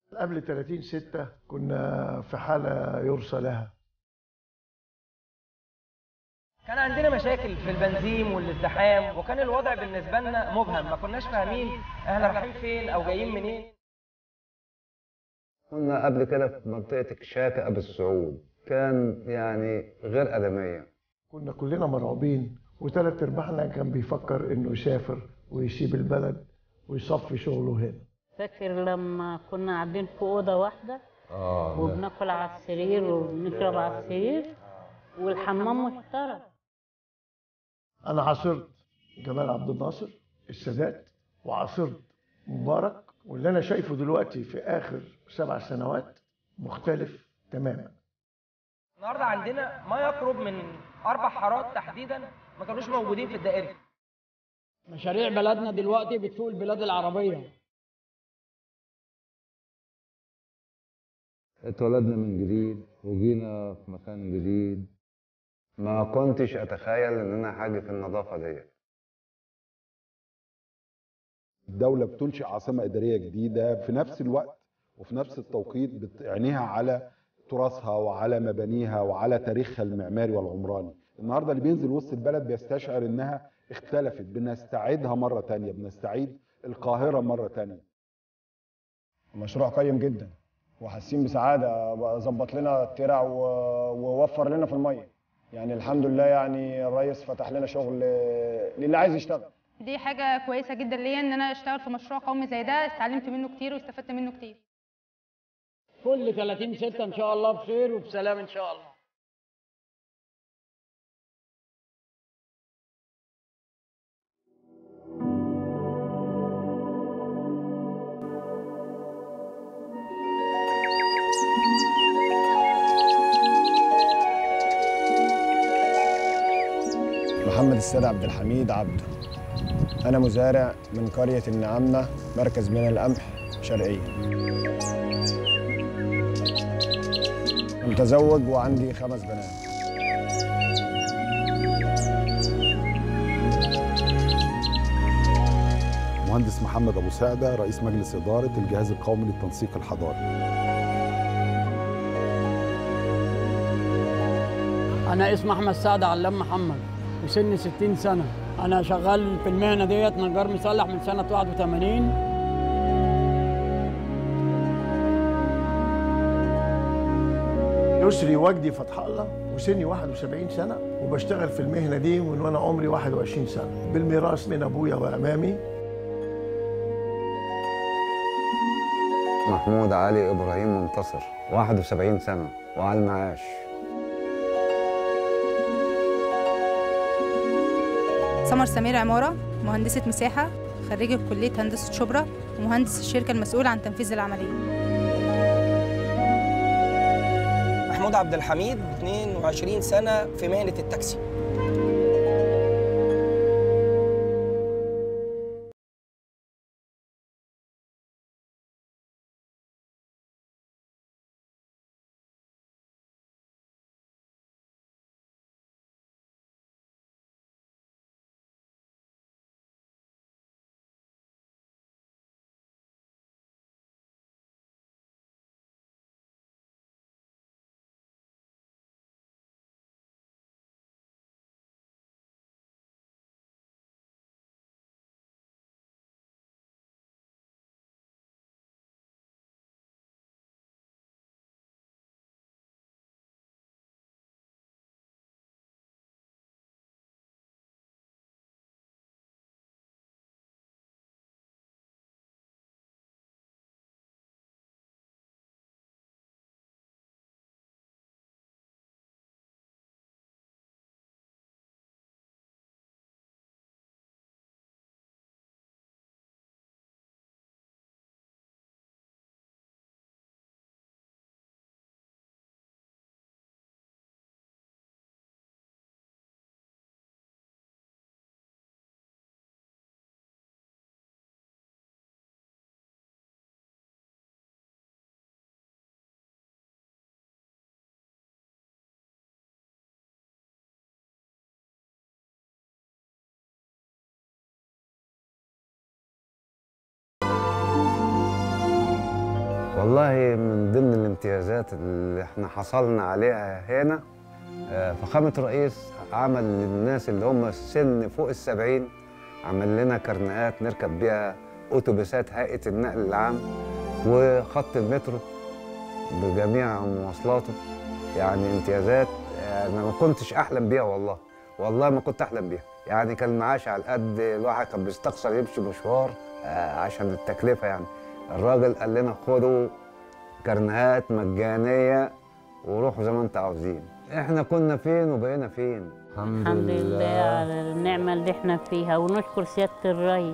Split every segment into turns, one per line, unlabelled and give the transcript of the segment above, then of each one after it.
قبل 30 ستة كنا في حالة يرثى لها
كان عندنا مشاكل في البنزين والازدحام وكان الوضع بالنسبه لنا مبهم ما كناش فاهمين احنا رايحين فين او جايين منين
كنا قبل كده في منطقة الشاطئ أبو السعود كان يعني غير آدمية
كنا كلنا مرعوبين وثلاث ارباعنا كان بيفكر انه يسافر ويسيب البلد ويصفي شغله هنا
فاكر لما كنا قاعدين في اوضه واحده
اه
وبناكل على السرير وبنشرب على السرير والحمام مشترك
انا عاصرت جمال عبد الناصر السادات وعاصرت مبارك واللي انا شايفه دلوقتي في اخر سبع سنوات مختلف تماما
النهارده عندنا ما يقرب من اربع حارات تحديدا ما كانوش موجودين في الدائري
مشاريع بلدنا دلوقتي بتسوق البلاد العربية
اتولدنا من جديد وجينا في مكان جديد ما كنتش أتخيل إن أنا حاجة في النظافة ديت
الدولة بتنشئ عاصمة إدارية جديدة في نفس الوقت وفي نفس التوقيت بتعنيها على تراثها وعلى مبانيها وعلى تاريخها المعماري والعمراني النهاردة اللي بينزل وسط البلد بيستشعر إنها اختلفت بنستعيدها مرة تانية بنستعيد القاهرة مرة تانية
مشروع قيم جدا وحاسين بسعاده بقى ظبط لنا الترع و- ووفر لنا في الميه يعني الحمد لله يعني الرئيس فتح لنا شغل للي عايز يشتغل
دي حاجة كويسة جدا ليا ان انا اشتغل في مشروع قومي زي ده اتعلمت منه كتير واستفدت منه كتير
كل 30 ستة إن شاء الله بخير وبسلام إن شاء الله
محمد السيد عبد الحميد عبده انا مزارع من قريه النعامنه مركز من القمح شرقيه متزوج وعندي خمس بنات
مهندس محمد أبو سعدة رئيس مجلس إدارة الجهاز القومي للتنسيق الحضاري
أنا اسمي أحمد سعد علام محمد وسني 60 سنة أنا شغال في المهنة ديت نجار مصلح من سنة 81
يسري وجدي فتح الله وسني 71 سنة وبشتغل في المهنة دي من وأنا عمري 21 سنة بالميراث من أبويا وأمامي
محمود علي إبراهيم منتصر 71 سنة وعلى المعاش
سمر سمير عمارة مهندسة مساحة خريجة كلية هندسة شبرا ومهندس الشركة المسؤول عن تنفيذ العملية
محمود عبد الحميد 22 سنه في مهنه التاكسي
والله من ضمن الامتيازات اللي احنا حصلنا عليها هنا آه، فخامة الرئيس عمل للناس اللي هم السن فوق السبعين عمل لنا كرنيهات نركب بيها أتوبيسات هيئة النقل العام وخط المترو بجميع مواصلاته يعني امتيازات آه، انا ما كنتش احلم بيها والله والله ما كنت احلم بيها يعني كان معاش على قد الواحد كان بيستخسر يمشي مشوار آه، عشان التكلفه يعني الراجل قال لنا خدوا كرنيهات مجانيه وروحوا زي ما انتوا عاوزين احنا كنا فين وبقينا فين الحمد,
الحمد لله على النعمة اللي احنا فيها ونشكر سيادة الرئيس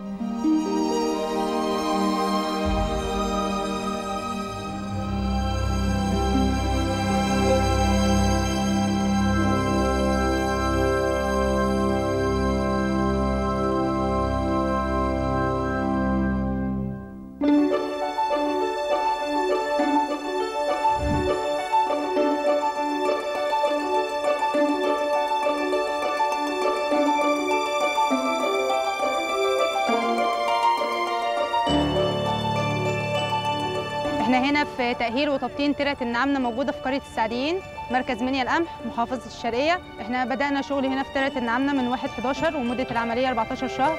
احنا هنا في تأهيل وتبطين ترعة النعامنة موجودة في قرية السعديين مركز منيا القمح محافظة الشرقية احنا بدأنا شغل هنا في ترعة النعامنة من 1 11 ومدة العملية 14 شهر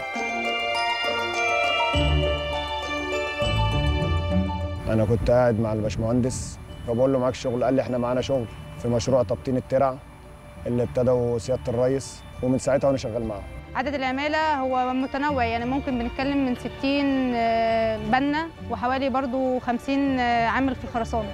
انا كنت قاعد مع الباشمهندس فبقول له معاك شغل قال لي احنا معانا شغل في مشروع تبطين الترع اللي ابتدوا سياده الرئيس ومن ساعتها وانا شغال معاه
عدد العمالة هو متنوع يعني ممكن بنتكلم من 60 آه، بنا وحوالي برضو 50 آه، عامل في الخرسانة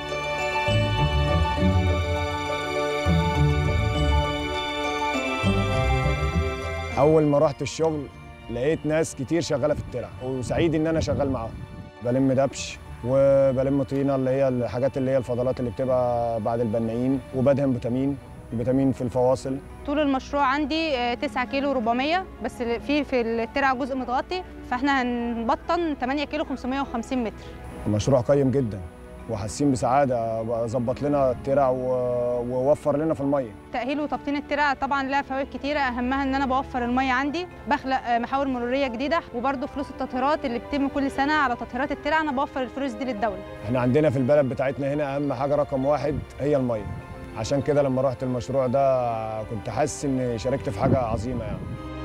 اول ما رحت الشغل لقيت ناس كتير شغاله في الترع وسعيد ان انا شغال معاهم بلم دبش وبلم طينه اللي هي الحاجات اللي هي الفضلات اللي بتبقى بعد البنايين وبدهن فيتامين فيتامين في الفواصل
طول المشروع عندي آه، 9 كيلو 400 بس في في الترع جزء متغطي فاحنا هنبطن 8 كيلو 550 متر
المشروع قيم جدا وحاسين بسعاده بقى ظبط لنا الترع و- ووفر لنا في الميه
تأهيل وتبطين الترع طبعا لها فوائد كتيرة أهمها إن أنا بوفر المية عندي بخلق آه، محاور مرورية جديدة وبرضه فلوس التطهيرات اللي بتتم كل سنة على تطهيرات الترع أنا بوفر الفلوس دي للدولة
احنا عندنا في البلد بتاعتنا هنا اهم حاجه رقم واحد هي الميه عشان كده لما رحت المشروع ده كنت حاسس اني شاركت في حاجه عظيمه يعني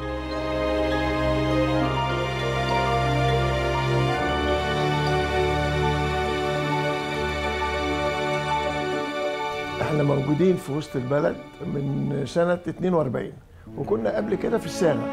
احنا موجودين في وسط البلد من سنة 42 وكنا قبل كده في الساغة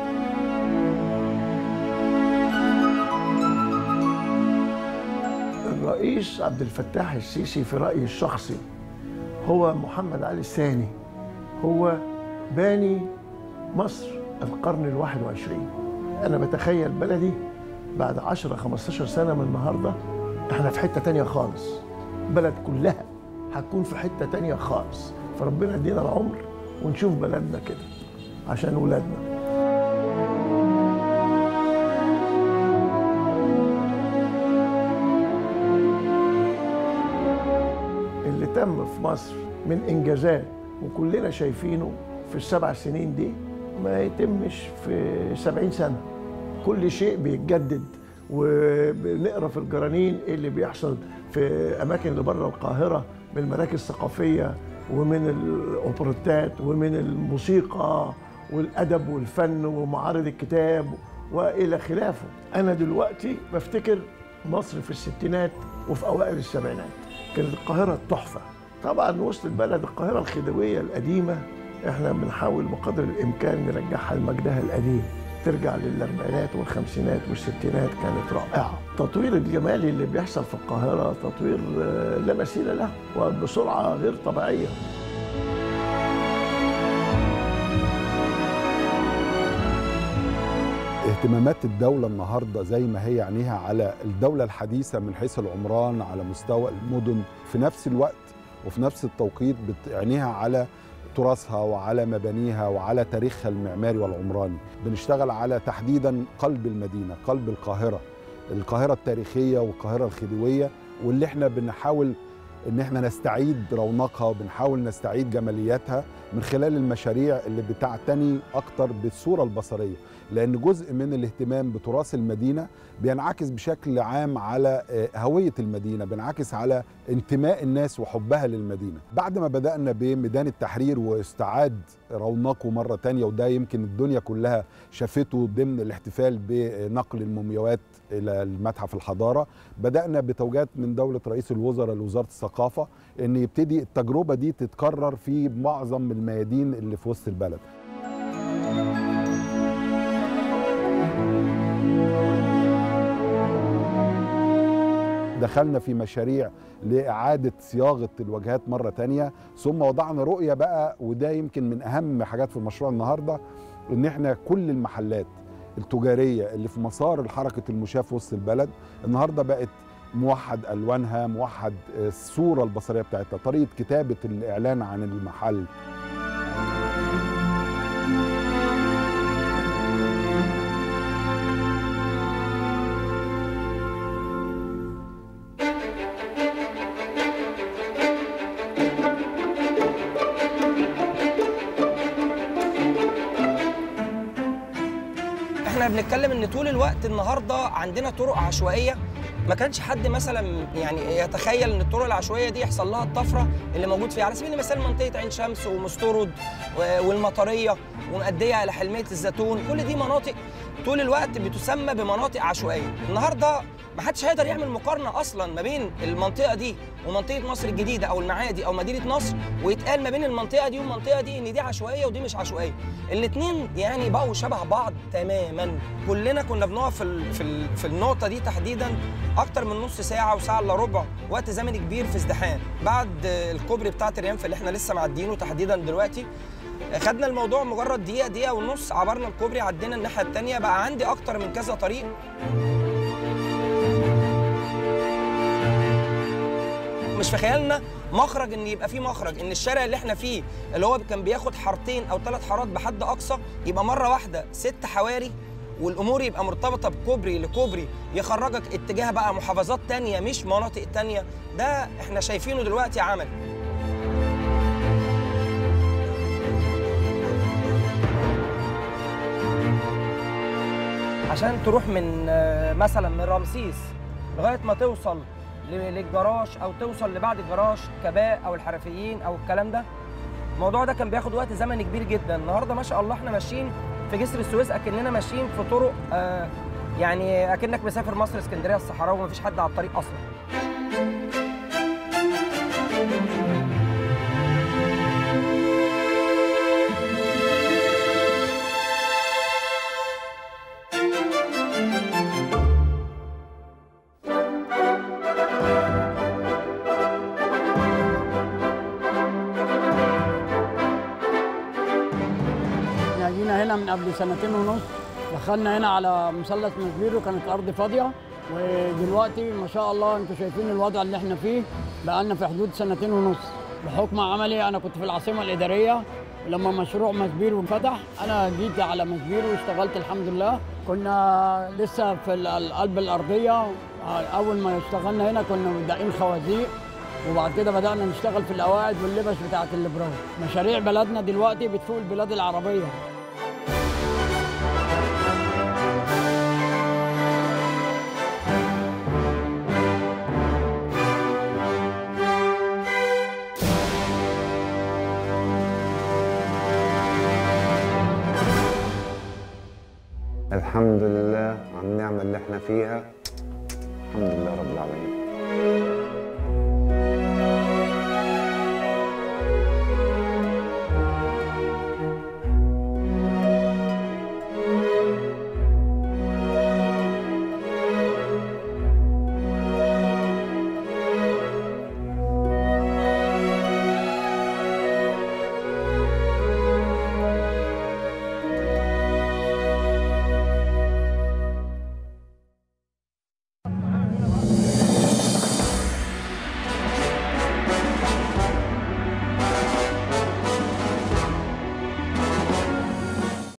الرئيس عبد الفتاح السيسي في رأيي الشخصي هو محمد علي الثاني هو باني مصر القرن الواحد وعشرين أنا بتخيل بلدي بعد 10 15 سنة من النهاردة احنا في حتة تانية خالص بلد كلها هتكون في حتة تانية خالص فربنا يدينا العمر ونشوف بلدنا كده عشان ولادنا اللي تم في مصر من انجازات وكلنا شايفينه في السبع سنين دي ما يتمش في سبعين سنة كل شيء بيتجدد وبنقرا في الجرانين ايه اللي بيحصل في اماكن اللي بره القاهره من المراكز الثقافيه ومن الاوبريتات ومن الموسيقى والادب والفن ومعارض الكتاب والى خلافه انا دلوقتي بفتكر مصر في الستينات وفي اوائل السبعينات كانت القاهره تحفه طبعا وسط البلد القاهره الخديويه القديمه احنا بنحاول بقدر الامكان نرجعها لمجدها القديم ترجع للاربعينات والخمسينات والستينات كانت رائعه التطوير الجمالي اللي بيحصل في القاهره تطوير آه، لا مثيل له وبسرعه غير طبيعيه
اهتمامات الدولة النهاردة زي ما هي عينيها على الدولة الحديثة من حيث العمران على مستوى المدن في نفس الوقت وفي نفس التوقيت بتعنيها على تراثها وعلى مبانيها وعلى تاريخها المعماري والعمراني بنشتغل على تحديدا قلب المدينة قلب القاهرة القاهرة التاريخية والقاهرة الخديوية واللي احنا بنحاول ان احنا نستعيد رونقها وبنحاول نستعيد جمالياتها من خلال المشاريع اللي بتعتني اكتر بالصوره البصريه لان جزء من الاهتمام بتراث المدينه بينعكس بشكل عام على آه، هويه المدينه بينعكس على انتماء الناس وحبها للمدينه بعد ما بدانا بميدان التحرير واستعاد رونقه مره تانية وده يمكن الدنيا كلها شافته ضمن الاحتفال بنقل المومياوات الى المتحف الحضاره بدانا بتوجيهات من دوله رئيس الوزراء لوزاره الثقافه ان يبتدي التجربه دي تتكرر في معظم الميادين اللي في وسط البلد دخلنا في مشاريع لإعادة صياغة الواجهات مرة تانية ثم وضعنا رؤية بقى وده يمكن من أهم حاجات في المشروع النهاردة إن إحنا كل المحلات التجارية اللي في مسار حركة المشاة في وسط البلد النهاردة بقت موحد ألوانها موحد الصورة البصرية بتاعتها طريقة كتابة الإعلان عن المحل
احنا بنتكلم ان طول الوقت النهارده عندنا طرق عشوائيه ما كانش حد مثلا يعني يتخيل ان الطرق العشوائيه دي يحصل لها الطفره اللي موجود فيها على سبيل المثال منطقه عين شمس ومستورد و- والمطريه ومأديه الى حلميه الزيتون كل دي مناطق طول الوقت بتسمى بمناطق عشوائيه النهارده ما حدش هيقدر يعمل مقارنه اصلا ما بين المنطقه دي ومنطقه مصر الجديده او المعادي او مدينه نصر ويتقال ما بين المنطقه دي والمنطقه دي ان دي عشوائيه ودي مش عشوائيه الاثنين يعني بقوا شبه بعض تماما كلنا كنا بنقف في ال- في ال- في النقطه دي تحديدا اكتر من نص ساعه وساعه الا ربع وقت زمني كبير في ازدحام بعد الكوبري بتاعه الريانف اللي احنا لسه معدينه تحديدا دلوقتي خدنا الموضوع مجرد دقيقه دقيقه ونص عبرنا الكوبري عدينا الناحيه الثانيه بقى عندي اكتر من كذا طريق مش في خيالنا مخرج ان يبقى فيه مخرج ان الشارع اللي احنا فيه اللي هو كان بياخد حارتين او ثلاث حارات بحد اقصى يبقى مره واحده ست حواري والامور يبقى مرتبطه بكوبري لكوبري يخرجك اتجاه بقى محافظات تانية مش مناطق تانية ده احنا شايفينه دلوقتي عمل عشان تروح من آه، مثلا من رمسيس لغايه ما توصل ل- للجراج او توصل لبعد الجراج كباء او الحرفيين او الكلام ده الموضوع ده كان بياخد وقت زمني كبير جدا النهارده ما شاء الله احنا ماشيين في جسر السويس اكننا ماشيين في طرق آه يعني اكنك مسافر مصر اسكندريه الصحراء ومفيش حد على الطريق اصلا
احنا جينا هنا من قبل سنتين ونص دخلنا هنا على مثلث مسبير وكانت الارض فاضيه ودلوقتي ما شاء الله انتوا شايفين الوضع اللي احنا فيه بقالنا في حدود سنتين ونص بحكم عملي انا كنت في العاصمه الاداريه لما مشروع مسبير فتح انا جيت على مسبير واشتغلت الحمد لله كنا لسه في ال- القلب الارضيه اول ما اشتغلنا هنا كنا مبدئين خوازيق وبعد كده بدأنا نشتغل في القواعد واللبش بتاعة البراو مشاريع بلدنا دلوقتي بتفوق البلاد العربية
الحمد لله على النعمة اللي احنا فيها الحمد لله رب العالمين